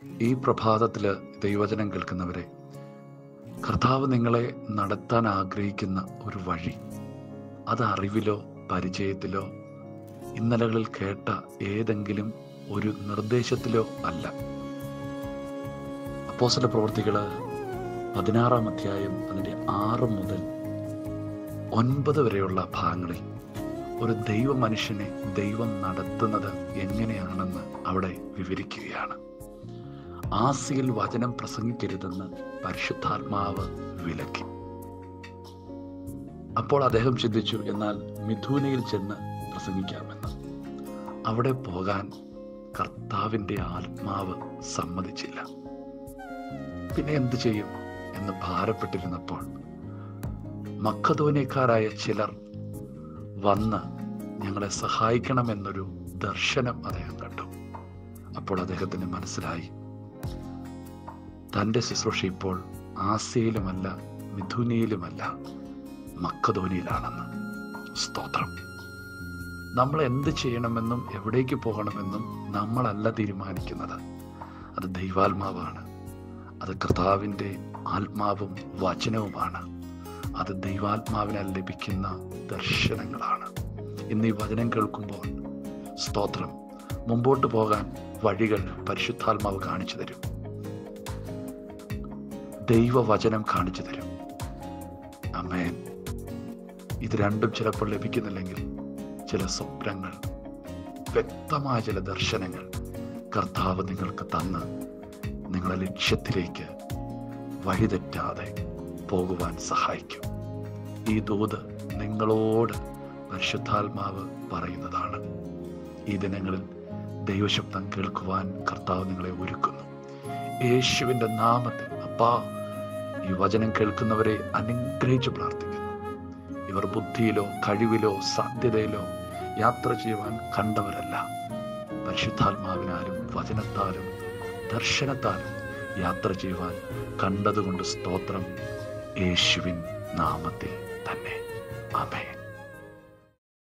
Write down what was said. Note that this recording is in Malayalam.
ഈ പ്രഭാതത്തിൽ ദൈവചനം കേൾക്കുന്നവരെ കർത്താവ് നിങ്ങളെ നടത്താൻ ആഗ്രഹിക്കുന്ന ഒരു വഴി അത് അറിവിലോ പരിചയത്തിലോ ഇന്നലകളിൽ കേട്ട ഏതെങ്കിലും ഒരു നിർദ്ദേശത്തിലോ അല്ല അപ്പോസല പ്രവർത്തികൾ പതിനാറാം അധ്യായം അതിൻ്റെ ആറ് മുതൽ ഒൻപത് വരെയുള്ള ഭാഗങ്ങളിൽ ഒരു ദൈവ മനുഷ്യനെ ദൈവം നടത്തുന്നത് എങ്ങനെയാണെന്ന് അവിടെ വിവരിക്കുകയാണ് ആസിയിൽ വചനം പ്രസംഗിക്കരുതെന്ന് പരിശുദ്ധാത്മാവ് വിലക്കി അപ്പോൾ അദ്ദേഹം ചിന്തിച്ചു എന്നാൽ മിഥുനയിൽ ചെന്ന് പ്രസംഗിക്കാമെന്ന് അവിടെ പോകാൻ കർത്താവിൻ്റെ ആത്മാവ് സമ്മതിച്ചില്ല പിന്നെ എന്തു ചെയ്യും എന്ന് ഭാരപ്പെട്ടിരുന്നപ്പോൾ മക്കതോനിയക്കാരായ ചിലർ വന്ന് ഞങ്ങളെ സഹായിക്കണമെന്നൊരു ദർശനം അദ്ദേഹം കണ്ടു അപ്പോൾ അദ്ദേഹത്തിന് മനസ്സിലായി തൻ്റെ ശുശ്രൂഷ ഇപ്പോൾ ആസിയയിലുമല്ല മിഥുനിയിലുമല്ല മക്കധോനിയിലാണെന്ന് സ്തോത്രം നമ്മൾ എന്ത് ചെയ്യണമെന്നും എവിടേക്ക് പോകണമെന്നും നമ്മളല്ല തീരുമാനിക്കുന്നത് അത് ദൈവാത്മാവാണ് അത് കർത്താവിൻ്റെ ആത്മാവും വചനവുമാണ് അത് ദൈവാത്മാവിനാൽ ലഭിക്കുന്ന ദർശനങ്ങളാണ് ഇന്ന് ഈ വചനം കേൾക്കുമ്പോൾ സ്തോത്രം മുമ്പോട്ട് പോകാൻ വഴികൾ പരിശുദ്ധാത്മാവ് കാണിച്ചു തരും ദൈവവചനം കാണിച്ചു തരും അമേൻ ഇത് രണ്ടും ചിലപ്പോൾ ലഭിക്കുന്നില്ലെങ്കിൽ ചില സ്വപ്നങ്ങൾ വ്യക്തമായ ചില ദർശനങ്ങൾ കർത്താവ് നിങ്ങൾക്ക് തന്ന് നിങ്ങളെ ലക്ഷ്യത്തിലേക്ക് വഴിതെറ്റാതെ പോകുവാൻ സഹായിക്കും ഈ ദൂത് നിങ്ങളോട് പരിശുദ്ധാത്മാവ് പറയുന്നതാണ് ഈ ദിനങ്ങളിൽ ദൈവശബ്ദം കേൾക്കുവാൻ കർത്താവ് നിങ്ങളെ ഒരുക്കുന്നു യേശുവിൻ്റെ നാമത്തിൽ അപ്പാ ഈ വചനം കേൾക്കുന്നവരെ അനുഗ്രഹിച്ച് പ്രാർത്ഥിക്കുന്നു ഇവർ ബുദ്ധിയിലോ കഴിവിലോ സാധ്യതയിലോ യാത്ര ചെയ്യുവാൻ കണ്ടവരല്ല പരിശുദ്ധാത്മാവിനാലും വചനത്താലും ദർശനത്താലും യാത്ര ചെയ്യുവാൻ കണ്ടതുകൊണ്ട് സ്തോത്രം യേശുവിൻ നാമത്തിൽ തന്നെ ആമേൻ